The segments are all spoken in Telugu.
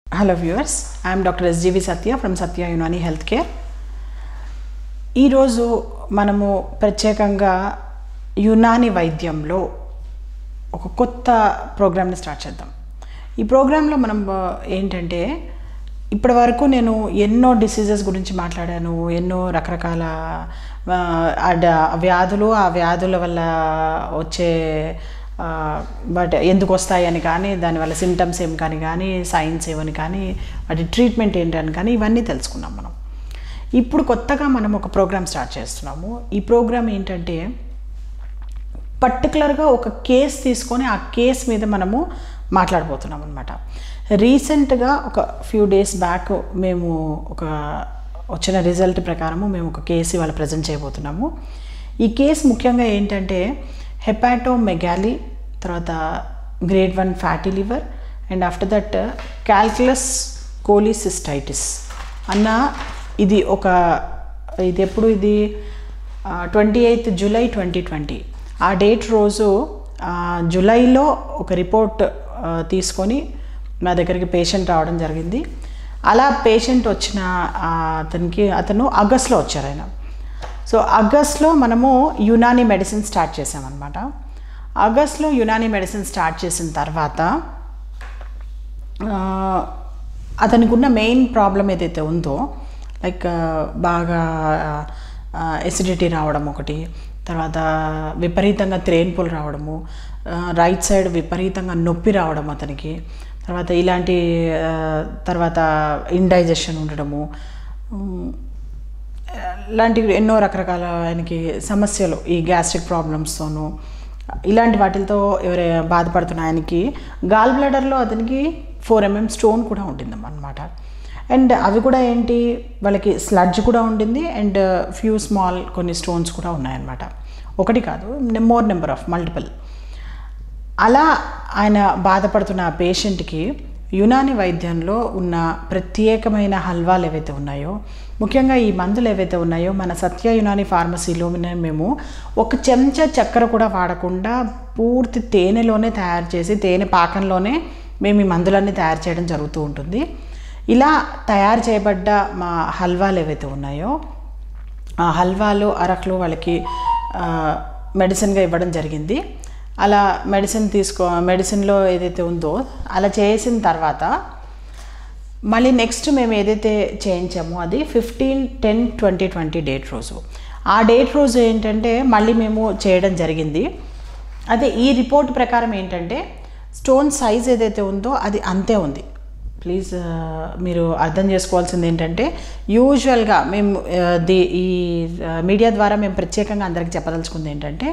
hello viewers I'm doctor SGV Satya from Satya Unani health care ఈరోజు మనము ప్రత్యేకంగా యునాని వైద్యంలో ఒక కొత్త ప్రోగ్రామ్ని స్టార్ట్ చేద్దాం ఈ ప్రోగ్రాంలో మనం ఆ, ఏంటంటే ఇప్పటి వరకు నేను ఎన్నో డిసీజెస్ గురించి మాట్లాడాను ఎన్నో రకరకాల ఆ, ఆ డ- వ్యాధులు ఆ వ్యాధుల వల్ల వచ్చే బట్ ఎందుకు వస్తాయని కానీ దానివల్ల సిమ్టమ్స్ ఏం కానీ కానీ సైన్స్ ఏమని కానీ వాటి ట్రీట్మెంట్ ఏంటని కానీ ఇవన్నీ తెలుసుకున్నాం మనం ఇప్పుడు కొత్తగా మనం ఒక ప్రోగ్రామ్ స్టార్ట్ చేస్తున్నాము ఈ ప్రోగ్రామ్ ఏంటంటే పర్టికులర్గా ఒక కేస్ తీసుకొని ఆ కేస్ మీద మనము మాట్లాడబోతున్నాం అనమాట రీసెంట్గా ఒక ఫ్యూ డేస్ బ్యాక్ మేము ఒక వచ్చిన రిజల్ట్ ప్రకారము మేము ఒక కేసు ఇవాళ ప్రజెంట్ చేయబోతున్నాము ఈ కేసు ముఖ్యంగా ఏంటంటే హెపాటోమెగాలి తర్వాత grade one fatty liver and after that calculus cholecystitis అన్న ఇది ఒక ఇది ఎప్పుడు ఇది twenty eighth July twenty twenty ఆ డేట్ రోజు ఆ, జూలైలో ఒక రిపోర్ట్ ఆ, తీసుకొని మా దగ్గరికి పేషెంట్ రావడం జరిగింది అలా పేషెంట్ వచ్చిన ఆ, అతనికి అతను ఆగస్ట్లో వచ్చారు ఆయన సో ఆగస్ట్లో మనము యునాని మెడిసిన్ స్టార్ట్ చేసామన్నమాట ఆగస్ట్లో యునాని మెడిసిన్ స్టార్ట్ చేసిన తర్వాత ఆ, అతనికి ఉన్న మెయిన్ ప్రాబ్లం ఏదైతే ఉందో లైక్ బాగా ఎసిడిటీ రావడం ఒకటి తర్వాత విపరీతంగా త్రేన్పులు రావడము రైట్ సైడ్ విపరీతంగా నొప్పి రావడం అతనికి తర్వాత ఇలాంటి ఆ, తర్వాత ఇండైజెషన్ ఉండడము ఉమ్, ఇలాంటివి ఎన్నో రకరకాల ఆయనకి సమస్యలు ఈ గ్యాస్ట్రిక్ ప్రాబ్లమ్స్తోనూ ఇలాంటి వాటితో ఎవరే బాధపడుతున్న ఆయనకి గాల్ బ్లాడర్లో అతనికి ఫోర్ ఎంఎం స్టోన్ కూడా ఉంటుంది అనమాట అండ్ అవి కూడా ఏంటి వాళ్ళకి స్లడ్జ్ కూడా ఉండింది అండ్ ఫ్యూ స్మాల్ కొన్ని స్టోన్స్ కూడా ఉన్నాయన్నమాట ఒకటి కాదు మోర్ నెంబర్ ఆఫ్ మల్టిపుల్ అలా ఆయన బాధపడుతున్న ఆ పేషెంట్కి యునాని వైద్యంలో ఉన్న ప్రత్యేకమైన హల్వాలు ఏవైతే ఉన్నాయో ముఖ్యంగా ఈ మందులు ఏవైతే ఉన్నాయో మన సత్య యునాని ఫార్మసీలో మేము ఒక చెంచా చక్కెర కూడా వాడకుండా పూర్తి తేనెలోనే తయారు చేసి తేనె పాకంలోనే మేము ఈ మందులన్నీ తయారు చేయడం జరుగుతూ ఉంటుంది ఇలా తయారు చేయబడ్డ మా హల్వాలు ఏవైతే ఉన్నాయో ఆ హల్వాలు అరకులు వాళ్ళకి ఆ, మెడిసిన్గా ఇవ్వడం జరిగింది అలా మెడిసిన్ తీసుకో మెడిసిన్లో ఏదైతే ఉందో అలా చేసిన తర్వాత మళ్ళీ నెక్స్ట్ మేము ఏదైతే చేయించామో అది fifteen ten twenty twenty date రోజు ఆ డేట్ రోజు ఏంటంటే మళ్ళీ మేము చేయడం జరిగింది అదే ఈ రిపోర్ట్ ప్రకారం ఏంటంటే స్టోన్ సైజ్ ఏదైతే ఉందో అది అంతే ఉంది ప్లీజ్ మీరు అర్థం చేసుకోవాల్సింది ఏంటంటే యూజువల్గా మేము ఆ, ది ఈ మీడియా ద్వారా మేము ప్రత్యేకంగా అందరికి చెప్పదలుచుకుంది ఏంటంటే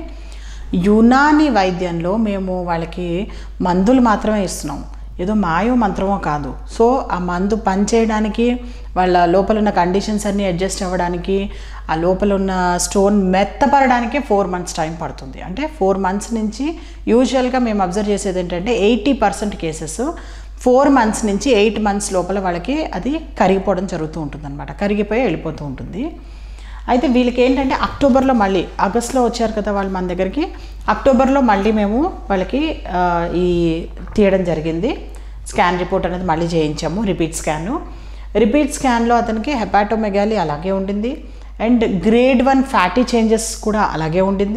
యునాని వైద్యంలో మేము వాళ్ళకి మందులు మాత్రమే ఇస్తున్నాం ఏదో మాయో మంత్రమో కాదు సో ఆ మందు పనిచేయడానికి వాళ్ళ లోపల ఉన్న కండిషన్స్ అన్నీ అడ్జస్ట్ అవ్వడానికి ఆ లోపల ఉన్న స్టోన్ మెత్తపడడానికే ఫోర్ మంత్స్ టైం పడుతుంది అంటే ఫోర్ మంత్స్ నుంచి యూజువల్గా మేము అబ్జర్వ్ చేసేది ఏంటంటే eighty percent cases four months నుంచి ఎయిట్ మంత్స్ లోపల వాళ్ళకి అది కరిగిపోవడం జరుగుతూ ఉంటుంది అనమాట కరిగిపోయి వెళ్ళిపోతూ ఉంటుంది అయితే వీళ్ళకి ఏంటంటే అక్టోబర్లో మళ్ళీ ఆగస్ట్లో వచ్చారు కదా వాళ్ళు మన దగ్గరికి అక్టోబర్లో మళ్ళీ మేము వాళ్ళకి ఆ, ఈ తీయడం జరిగింది స్కాన్ రిపోర్ట్ అనేది మళ్ళీ చేయించాము రిపీట్ స్కాను రిపీట్ స్కాన్లో అతనికి హెపాటోమెగాలి అలాగే ఉండింది and grade one fatty changes కూడా అలాగే ఉండింది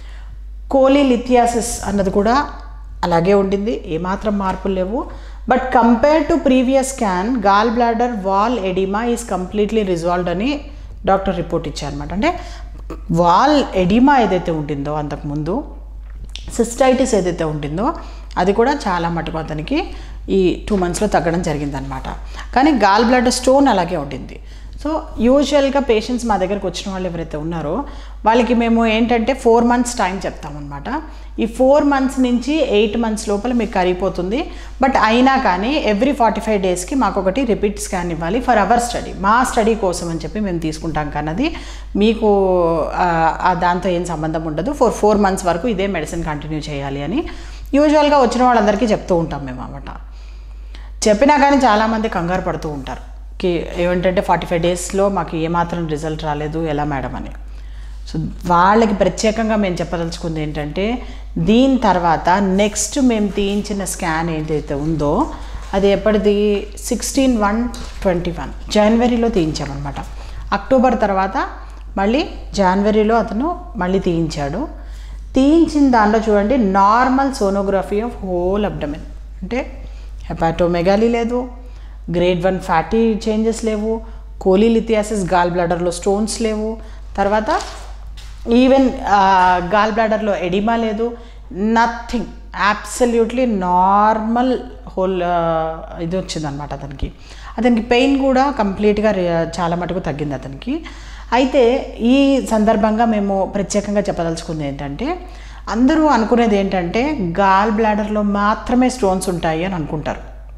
కోలిలిథియాసిస్ అన్నది కూడా అలాగే ఉండింది ఏమాత్రం మార్పులు లేవు but compare to previous scan gall bladder wall edema is completely resolved అని డాక్టర్ రిపోర్ట్ ఇచ్చారనమాట అంటే వాల్ ఎడిమా ఏదైతే ఉంటుందో అంతకుముందు సిస్టైటిస్ ఏదైతే ఉంటుందో అది కూడా చాలా మటుకు అతనికి ఈ టూ మంత్స్లో తగ్గడం జరిగిందనమాట కానీ గాల్ బ్లడ్ స్టోన్ అలాగే ఉండింది సో యూజువల్గా పేషెంట్స్ మా దగ్గరకు వచ్చిన వాళ్ళు ఎవరైతే ఉన్నారో వాళ్ళకి మేము ఏంటంటే ఫోర్ మంత్స్ టైం చెప్తామన్నమాట ఈ ఫోర్ మంత్స్ నుంచి ఎయిట్ మంత్స్ లోపల మీకు కరిగిపోతుంది బట్ అయినా కానీ ఎవ్రీ ఫార్టీ ఫైవ్ డేస్కి మాకు ఒకటి రిపీట్ స్కాన్ ఇవ్వాలి ఫర్ అవర్ స్టడీ మా స్టడీ కోసం అని చెప్పి మేము తీసుకుంటాం కన్నది మీకు ఆ, ఆ దాంతో ఏం సంబంధం ఉండదు ఫోర్ ఫోర్ మంత్స్ వరకు ఇదే మెడిసిన్ కంటిన్యూ చేయాలి అని యూజువల్గా వచ్చిన వాళ్ళందరికీ చెప్తూ ఉంటాం మేము అన్నమాట చెప్పినా కానీ చాలామంది కంగారు పడుతూ ఉంటారు కి ఏమంటే ఫార్టీ ఫైవ్ డేస్లో మాకు ఏమాత్రం రిజల్ట్ రాలేదు ఎలా మేడం అని సో వాళ్ళకి ప్రత్యేకంగా మేము చెప్పదలుచుకుంది ఏంటంటే దీని తర్వాత నెక్స్ట్ మేము తీయించిన స్కాన్ ఏదైతే ఉందో అది ఎప్పటిది సిక్స్టీన్ వన్ ట్వంటీ వన్ జనవరిలో తీయించామన్నమాట అక్టోబర్ తర్వాత మళ్ళీ జనవరిలో అతను మళ్ళీ తీయించాడు తీయించిన దాంట్లో చూడండి normal sonography of whole abdomen అంటే హెపాటోమెగాలీ లేదు గ్రేడ్ వన్ ఫ్యాటీ చేంజెస్ లేవు కోలీలిథియాసిస్ గాల్ బ్లాడర్లో స్టోన్స్ లేవు తర్వాత ఈవెన్ గాల్ బ్లాడర్లో ఎడిమా లేదు నథింగ్ అబ్సల్యూట్లీ నార్మల్ హోల్ ఇది వచ్చిందనమాట అతనికి అతనికి పెయిన్ కూడా కంప్లీట్గా చాలా మటుకు తగ్గింది అతనికి అయితే ఈ సందర్భంగా మేము ప్రత్యేకంగా చెప్పదలుచుకుంది ఏంటంటే అందరూ అనుకునేది ఏంటంటే గాల్ బ్లాడర్లో మాత్రమే స్టోన్స్ ఉంటాయి అని అనుకుంటారు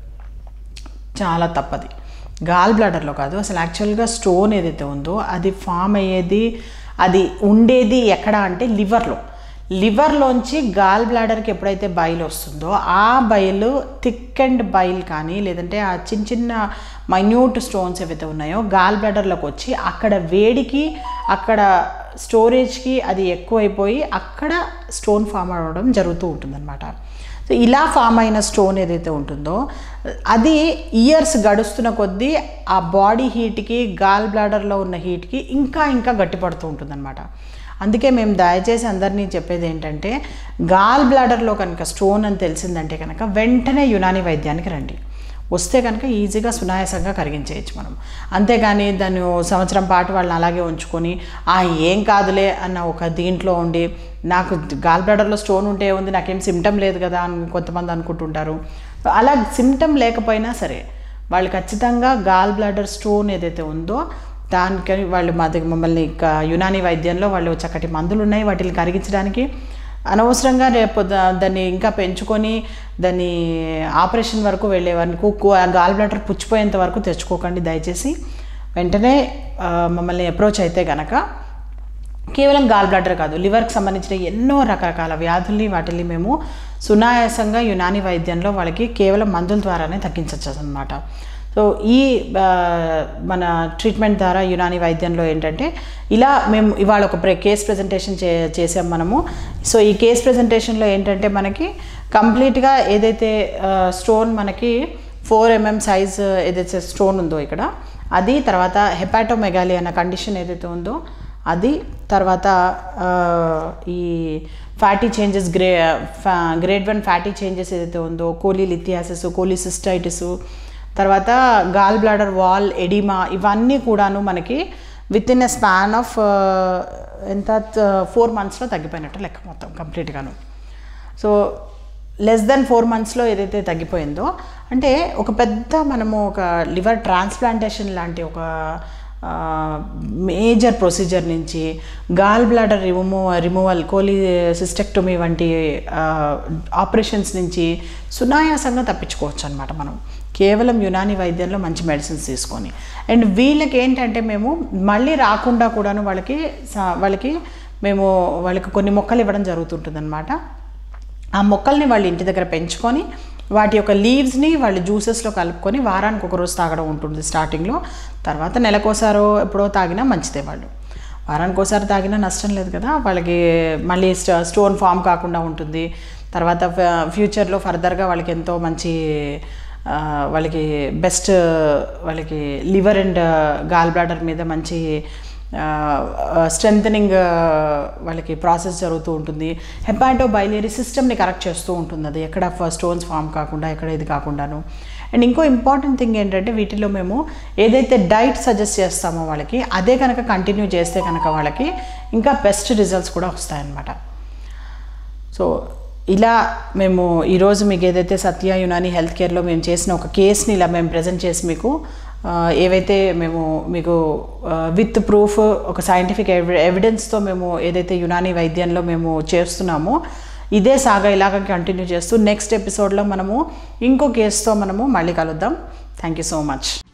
చాలా తప్పది గాల్ బ్లాడర్లో కాదు అసలు యాక్చువల్గా స్టోన్ ఏదైతే ఉందో అది ఫామ్ అయ్యేది అది ఉండేది ఎక్కడ అంటే లివర్లో లివర్లోంచి గాల్ బ్లాడర్కి ఎప్పుడైతే బయలు వస్తుందో ఆ బయలు థిక్ అండ్ బైల్ కానీ లేదంటే ఆ చిన్న చిన్న మైన్యూట్ స్టోన్స్ ఏవైతే ఉన్నాయో గాల్ బ్లాడర్లోకి వచ్చి అక్కడ వేడికి అక్కడ స్టోరేజ్కి అది ఎక్కువైపోయి అక్కడ స్టోన్ ఫామ్ అవ్వడం జరుగుతూ ఉంటుందన్నమాట సో ఇలా ఫామ్ అయిన స్టోన్ ఏదైతే ఉంటుందో అది ఇయర్స్ గడుస్తున్న కొద్దీ ఆ బాడీ హీట్కి గాల్ బ్లాడర్లో ఉన్న హీట్కి ఇంకా ఇంకా గట్టిపడుతూ ఉంటుందన్నమాట అందుకే మేము దయచేసి అందరినీ చెప్పేది ఏంటంటే గాల్ బ్లాడర్లో కనుక స్టోన్ అని తెలిసిందంటే కనుక వెంటనే యునాని వైద్యానికి రండి వస్తే కనుక ఈజీగా సునాయాసంగా కరిగించేయచ్చు మనం అంతేగాని దాన్ని ఓ సంవత్సరం పాటు వాళ్ళని అలాగే ఉంచుకొని ఆ ఏం కాదులే అన్న ఒక దీంట్లో ఉండి నాకు గాల్ బ్లాడర్లో స్టోన్ ఉంటే ఉంది నాకేం సిమ్టమ్ లేదు కదా అని కొంతమంది అనుకుంటుంటారు అలా సిమ్టమ్ లేకపోయినా సరే వాళ్ళు ఖచ్చితంగా గాల్ బ్లాడర్ స్టోన్ ఏదైతే ఉందో దానికని వాళ్ళు మా దగ్గర మమ్మల్ని ఇక యునాని వైద్యంలో వాళ్ళు చక్కటి మందులు ఉన్నాయి వాటిని కరిగించడానికి అనవసరంగా రేపు దా- దాన్ని ఇంకా పెంచుకొని దాన్ని ఆపరేషన్ వరకు వెళ్ళే వరకు కు- గాల్ బ్లాడర్ పుచ్చిపోయేంత వరకు తెచ్చుకోకండి దయచేసి వెంటనే ఆ, మమ్మల్ని అప్రోచ్ అయితే గనక కేవలం గాల్ బ్లాడర్ కాదు లివర్కి సంబంధించిన ఎన్నో రకరకాల వ్యాధుల్ని వాటిని మేము సునాయాసంగా యునాని వైద్యంలో వాళ్ళకి కేవలం మందుల ద్వారానే తగ్గించవచ్చు అనమాట సో ఈ ఆ, మన ట్రీట్మెంట్ ద్వారా యునాని వైద్యంలో ఏంటంటే ఇలా మేము ఇవాళ ఒక ప్రే కేస్ ప్రజెంటేషన్ చే చేసాం మనము సో ఈ కేస్ ప్రజెంటేషన్లో ఏంటంటే మనకి కంప్లీట్గా ఏదైతే స్టోన్ మనకి ఫోర్ ఎంఎం సైజ్ ఏదైతే స్టోన్ ఉందో ఇక్కడ అది తర్వాత హెపాటోమెగాలి అన్న కండిషన్ ఏదైతే ఉందో అది తర్వాత ఆ, ఈ fatty changes grey grade one fatty changes ఏదైతే ఉందో కోలీలిథియాసిస్ కోలీసిస్టైటిస్ తర్వాత గాల్ బ్లాడర్ వాల్ ఎడిమా ఇవన్నీ కూడాను మనకి with in a span of ఎంత ఫోర్ మంత్స్లో తగ్గిపోయినట్టు లెక్క మొత్తం కంప్లీట్గాను సో లెస్ దెన్ ఫోర్ మంత్స్లో ఏదైతే తగ్గిపోయిందో అంటే ఒక పెద్ద మనము ఒక లివర్ ట్రాన్స్ప్లాంటేషన్ లాంటి ఒక మేజర్ ప్రొసీజర్ నుంచి gall bladder remove removal cholecystectomy వంటి ఆపరేషన్స్ నుంచి సునాయాసంగా తప్పించుకోవచ్చు అనమాట మనం కేవలం యునాని వైద్యంలో మంచి మెడిసిన్స్ తీసుకొని అండ్ వీళ్ళకి ఏంటంటే మేము మళ్ళీ రాకుండా కూడాను వాళ్ళకి స- వాళ్ళకి మేము వాళ్ళకి కొన్ని మొక్కలు ఇవ్వడం జరుగుతుంటుందన్నమాట ఆ మొక్కల్ని వాళ్ళు ఇంటి దగ్గర పెంచుకొని వాటి యొక్క లీవ్స్ని వాళ్ళు జ్యూసెస్లో కలుపుకొని వారానికి ఒక రోజు తాగడం ఉంటుంది స్టార్టింగ్లో తర్వాత నెలకోసారో ఎప్పుడో తాగినా మంచిదే వాళ్ళు వారానికి ఒకసారి తాగినా నష్టం లేదు కదా వాళ్ళకి మళ్ళీ స్ట- స్టోన్ ఫామ్ కాకుండా ఉంటుంది తర్వాత ఫ- ఫ్యూచర్లో ఫర్దర్గా వాళ్ళకి ఎంతో మంచి ఆ, వాళ్ళకి బెస్ట్ వాళ్ళకి లివర్ అండ్ గాల్ బ్లాడర్ మీద మంచి స్ట్రెంథనింగ్ వాళ్ళకి ప్రాసెస్ జరుగుతూ ఉంటుంది హెపాటో బైలేరీ సిస్టమ్ని కరెక్ట్ చేస్తూ ఉంటుంది అది ఎక్కడ స్టోన్స్ ఫామ్ కాకుండా ఎక్కడ ఇది కాకుండాను అండ్ ఇంకో ఇంపార్టెంట్ థింగ్ ఏంటంటే వీటిలో మేము ఏదైతే డైట్ సజెస్ట్ చేస్తామో వాళ్ళకి అదే కనుక కంటిన్యూ చేస్తే కనుక వాళ్ళకి ఇంకా బెస్ట్ రిజల్ట్స్ కూడా వస్తాయన్నమాట సో ఇలా మేము ఈరోజు మీకు ఏదైతే సత్య యునాని హెల్త్ కేర్లో మేము చేసిన ఒక కేస్ని ఇలా మేము ప్రజెంట్ చేసి మీకు ఆ, ఏవైతే మేము మీకు విత్ ప్రూఫ్ ఒక సైంటిఫిక్ ఎవిడెన్స్తో మేము ఏదైతే యునాని వైద్యంలో మేము చేస్తున్నామో ఇదే సాగా ఇలాగ కంటిన్యూ చేస్తూ నెక్స్ట్ ఎపిసోడ్లో మనము ఇంకో కేసుతో మనము మళ్ళీ కలుద్దాం థ్యాంక్ యూ సో మచ్